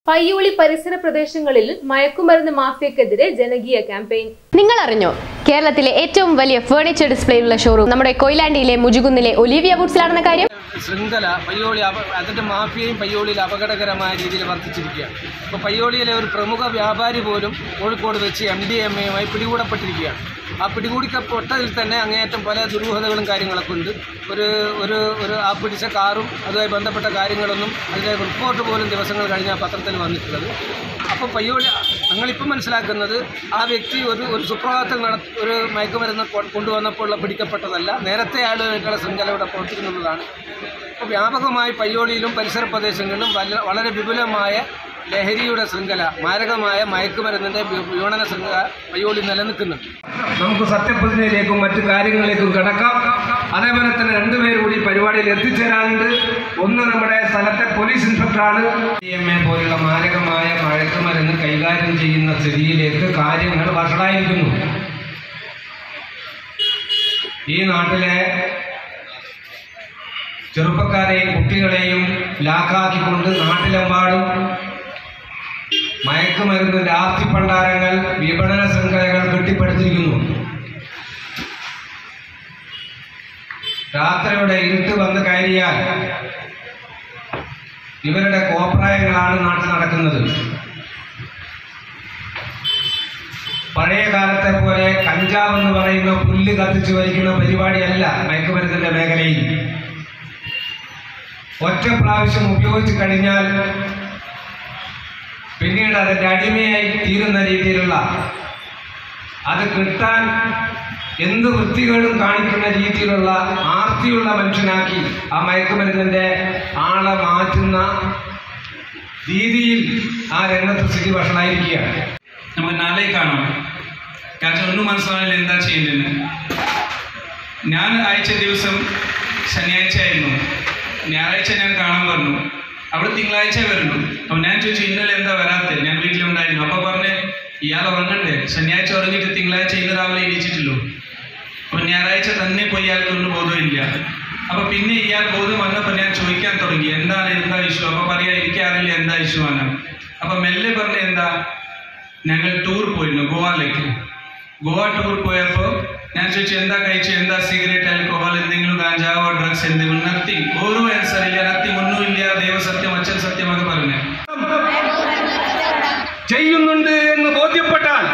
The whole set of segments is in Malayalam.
പയ്യോളി പരിസര പ്രദേശങ്ങളിൽ മയക്കുമരുന്ന് മാഫിയക്കെതിരെ ജനകീയ ക്യാമ്പയിൻ നിങ്ങൾ അറിഞ്ഞോ കേരളത്തിലെ ഏറ്റവും വലിയ ഫേർണിച്ചർ ഡിസ്പ്ലേയുള്ള ഷോറൂം നമ്മുടെ കൊയിലാണ്ടിയിലെ മുജുകുന്നിലെ ഒലിവിയ വുഡ്സിലാണെന്ന കാര്യം ശൃംഖല പയ്യോളി അപ അതിൻ്റെ മാഫിയയും പയ്യോളിയിൽ അപകടകരമായ രീതിയിൽ വർദ്ധിച്ചിരിക്കുകയാണ് ഇപ്പോൾ പയ്യോളിയിലെ ഒരു പ്രമുഖ വ്യാപാരി പോലും കോഴിക്കോട് വെച്ച് എം ഡി എം എയുമായി പിടികൂടപ്പെട്ടിരിക്കുകയാണ് ആ പിടികൂടിക്കപ്പെട്ടതിൽ തന്നെ അങ്ങേയറ്റം പല ദുരൂഹതകളും കാര്യങ്ങളൊക്കെ ഉണ്ട് ഒരു ഒരു ഒരു ആ പിടിച്ച കാറും അതുമായി ബന്ധപ്പെട്ട കാര്യങ്ങളൊന്നും അതിൻ്റെ റിപ്പോർട്ട് പോലും ദിവസങ്ങൾ കഴിഞ്ഞ പത്രത്തിൽ വന്നിട്ടുള്ളത് അപ്പോൾ പയ്യോളി ഞങ്ങളിപ്പം മനസ്സിലാക്കുന്നത് ആ വ്യക്തി ഒരു ഒരു സുപ്രഭാതത്തിൽ നട ഒരു മയക്കുമരുന്ന് കൊ- കൊണ്ടുവന്നപ്പോൾ പിടിക്കപ്പെട്ടതല്ല നേരത്തെ ആളുമായിട്ടുള്ള ശൃംഖല ഇവിടെ പ്രവർത്തിക്കുന്നുള്ളതാണ് അപ്പോൾ വ്യാപകമായി പയ്യോളിയിലും പരിസര പ്രദേശങ്ങളിലും വല്ല- വളരെ വിപുലമായ ലഹരിയുടെ ശൃംഖല മാരകമായ മയക്കുമരുന്നിൻ്റെ വി- വിപണന ശൃംഖല പയ്യോളി നിലനിൽക്കുന്നുണ്ട് നമുക്ക് സത്യപ്രതിജ്ഞയിലേക്കും മറ്റു കാര്യങ്ങളിലേക്കും കിടക്കാം അതേപോലെ തന്നെ രണ്ടുപേരും കൂടി പരിപാടിയിൽ എത്തിച്ചേരാനുണ്ട് ഒന്ന് നമ്മുടെ സ്ഥലത്തെ പോലീസ് ഇൻസ്പെക്ടറാണ് ഡി എം എ പോലുള്ള മാരകമായ മയക്കുമരുന്ന് കൈകാര്യം ചെയ്യുന്ന സ്ഥിതിയിലേക്ക് കാര്യങ്ങൾ വഷളായിരിക്കുന്നു ഈ നാട്ടിലെ ചെറുപ്പക്കാരെയും കുട്ടികളെയും ലാക്കാക്കിക്കൊണ്ട് നാട്ടിലെമ്പാടും മയക്കുമരുന്നിന്റെ ആസ്തിപ്പണ്ടാരങ്ങൾ വിപണന ശൃംഖലകൾ കെട്ടിപ്പടുത്തിരിക്കുന്നു രാത്രിയുടെ ഇരുട്ട് വന്ന് കയറിയാൽ ഇവരുടെ കോപ്രായങ്ങളാണ് നാട്ടിൽ നടക്കുന്നത് പഴയ കാലത്തെ പോലെ കഞ്ചാവ് എന്ന് പറയുന്ന പുല്ല് കത്തിച്ചു വലിക്കുന്ന പരിപാടിയല്ല മയക്കുമരുന്നിന്റെ മേഖലയിൽ ഒറ്റ പ്രാവശ്യം ഉപയോഗിച്ച് കഴിഞ്ഞാൽ പിന്നീട് അതിൻ്റെ അടിമയായി തീരുന്ന രീതിയിലുള്ള അത് കിട്ടാൻ എന്ത് വൃത്തികേടും കാണിക്കുന്ന രീതിയിലുള്ള ആർത്തിയുള്ള മനുഷ്യനാക്കി ആ മയക്കുമരുന്നിൻ്റെ ആളെ മാറ്റുന്ന രീതിയിൽ ആ രംഗത്ത് സ്ഥിതി വഷളായിരിക്കുകയാണ് നമുക്ക് നാളെ കാണാം കാരണം ഒന്നും മനസ്സിലാവില്ല എന്താ ചെയ്യേണ്ടതെന്ന് ഞാൻ അയച്ച ദിവസം ശനിയാഴ്ച ആയിരുന്നു ഞായറാഴ്ച ഞാൻ കാണാൻ പറഞ്ഞു അവിടെ തിങ്കളാഴ്ച വരുന്നു അപ്പോൾ ഞാൻ ചോദിച്ചു ഇന്നലെ എന്താ വരാത്തത് ഞാൻ വീട്ടിലുണ്ടായിരുന്നു അപ്പോൾ പറഞ്ഞ് ഇയാൾ ഉറങ്ങണ്ടേ ശനിയാഴ്ച ഉറങ്ങിയിട്ട് തിങ്കളാഴ്ച ഇന്ന് രാവിലെ എണീച്ചിട്ടുള്ളൂ അപ്പോൾ ഞായറാഴ്ച തന്നെ പോയി ഇയാൾക്കൊന്നും ബോധമില്ല അപ്പോൾ പിന്നെ ഇയാൾ ബോധം വന്നപ്പോൾ ഞാൻ ചോദിക്കാൻ തുടങ്ങി എന്താണ് എന്താ ഇഷ്യൂ അപ്പോൾ പറയാ എനിക്കറിയില്ല എന്താ ഇഷ്യൂ ആണ് അപ്പോൾ മെല്ലെ പറഞ്ഞ എന്താ ഞങ്ങൾ ടൂർ പോയിരുന്നു ഗോവയിലേക്ക് ഗോവ ടൂർ പോയപ്പോൾ ഞാൻ ചോദിച്ചു എന്താ കഴിച്ചു എന്താ സിഗരറ്റ് ആൽക്കഹോൾ എന്തെങ്കിലും ഗാഞ്ചാവോ ഡ്രഗ്സ് എന്തെങ്കിലും നത്തിങ് ഓരോ ആൻസർ ഇല്ല നത്തിങ് ഒന്നുമില്ല ദൈവസത്യം അച്ഛൻ സത്യമൊക്കെ പറഞ്ഞു ചെയ്യുന്നുണ്ട് എന്ന് ബോധ്യപ്പെട്ടാൽ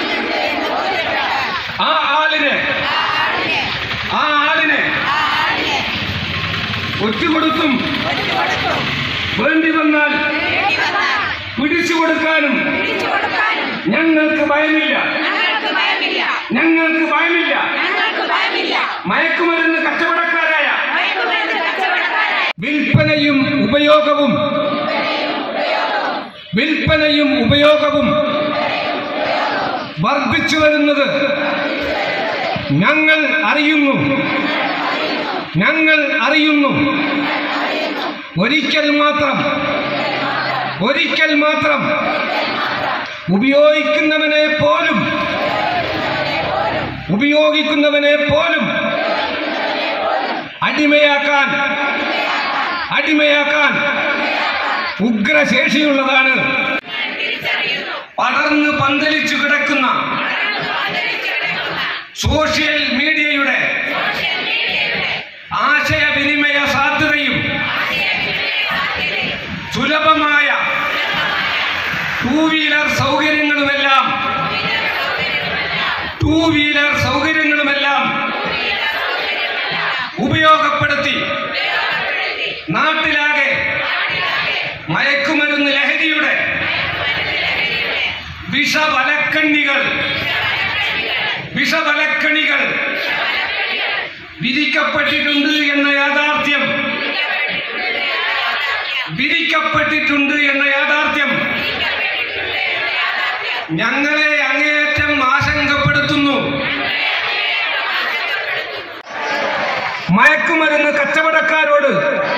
ആ ആളിനെ ആ ആളിനെ ഒറ്റുകൊടുത്തും വേണ്ടി വന്നാൽ പിടിച്ചു കൊടുക്കാനും ഞങ്ങൾക്ക് ഭയമില്ല ഞങ്ങൾക്ക് ഭയമില്ല മയക്കുമരുന്ന് കച്ചവടക്കാരായ വിൽപ്പനയും ഉപയോഗവും വിൽപ്പനയും ഉപയോഗവും വർദ്ധിച്ചു വരുന്നത് ഞങ്ങൾ അറിയുന്നു ഞങ്ങൾ അറിയുന്നു ഒരിക്കൽ മാത്രം ഒരിക്കൽ മാത്രം ഉപയോഗിക്കുന്നവനെ പോലും ഉപയോഗിക്കുന്നവനെ പോലും അടിമയാക്കാൻ അടിമയാക്കാൻ ഉഗ്രശേഷിയുള്ളതാണ് പടർന്ന് പന്തലിച്ചു കിടക്കുന്ന സോഷ്യൽ മീഡിയയുടെ ആശയവിനിമയ സാധ്യതയും സുലഭമായ ടൂ വീലർ സൗകര്യങ്ങളുമെല്ലാം ടൂ വീലർ സൗകര്യങ്ങളുമെല്ലാം ഉപയോഗപ്പെടുത്തി നാട്ടിലാകെ മയക്കുമരുന്ന് ലഹരിയുടെ വിഷവലക്കണ്ണികൾ വിഷവലക്കണികൾ വിധിക്കപ്പെട്ടിട്ടുണ്ട് എന്ന യാഥാർത്ഥ്യം വിധിക്കപ്പെട്ടിട്ടുണ്ട് എന്ന യാഥാർത്ഥ്യം ഞങ്ങളെ അങ്ങേയറ്റം ആശങ്കപ്പെടുത്തുന്നു മയക്കുമരുന്ന് കച്ചവടക്കാരോട്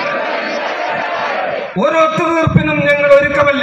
ഒരു ഒത്തുതീർപ്പിനും ഞങ്ങൾ ഒരുക്കമല്ല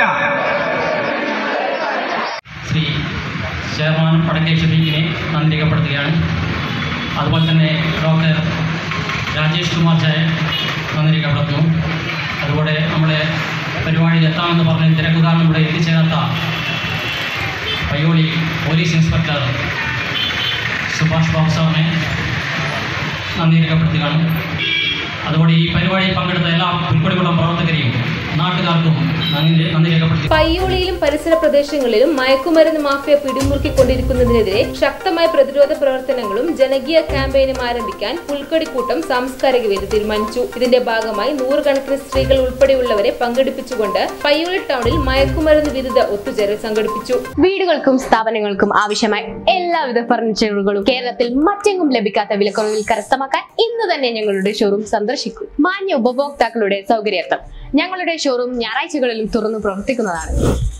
ശ്രീ ചെയർമാൻ വടക്കേ ഷഫീഖിനെ നന്ദി രേഖപ്പെടുത്തുകയാണ് അതുപോലെ തന്നെ ഡോക്ടർ രാജേഷ് കുമാർ ചായ നന്ദി രേഖപ്പെടുത്തുന്നു അതുപോലെ നമ്മുടെ പരിപാടിയിൽ എത്താമെന്ന് പറഞ്ഞ് തിരക്കുകാരൻ ഇവിടെ എത്തിച്ചേരാത്ത പയ്യോളി പോലീസ് ഇൻസ്പെക്ടർ സുഭാഷ് ബാബു സാറിനെ നന്ദി രേഖപ്പെടുത്തുകയാണ് അതുപോലെ ഈ പരിപാടിയിൽ പങ്കെടുത്ത എല്ലാ പുൽക്കൊടിക്കുളം പ്രവർത്തകരെയും നാട്ടുകാർക്കും നന്ദി നന്ദി രേഖപ്പെടുത്തി പയ്യോളിയിലും പരിസര പ്രദേശങ്ങളിലും മയക്കുമരുന്ന് മാഫിയ പിടിമുറുക്കിക്കൊണ്ടിരിക്കുന്നതിനെതിരെ ശക്തമായ പ്രതിരോധ പ്രവർത്തനങ്ങളും ജനകീയ ക്യാമ്പയിനും ആരംഭിക്കാൻ പുൽക്കൊടിക്കൂട്ടം സാംസ്കാരിക വേദി തീരുമാനിച്ചു ഇതിന്റെ ഭാഗമായി നൂറുകണക്കിന് സ്ത്രീകൾ ഉൾപ്പെടെയുള്ളവരെ പങ്കെടുപ്പിച്ചുകൊണ്ട് പയ്യോളി ടൗണിൽ മയക്കുമരുന്ന് വിരുദ്ധ ഒത്തുചേരൽ സംഘടിപ്പിച്ചു വീടുകൾക്കും സ്ഥാപനങ്ങൾക്കും ആവശ്യമായ എല്ലാവിധ ഫർണിച്ചറുകളും കേരളത്തിൽ മറ്റെങ്ങും ലഭിക്കാത്ത വിലക്കുറവിൽ കരസ്ഥമാക്കാൻ ഇന്ന് തന്നെ ഞങ്ങളുടെ ഷോറൂം സന്ദർശിക്കൂ മാന്യ ഉപഭോക്താക്കളുടെ സൗകര്യാർത്ഥം ഞങ്ങളുടെ ഷോറൂം ഞായറാഴ്ചകളിലും തുറന്നു പ്രവർത്തിക്കുന്നതാണ്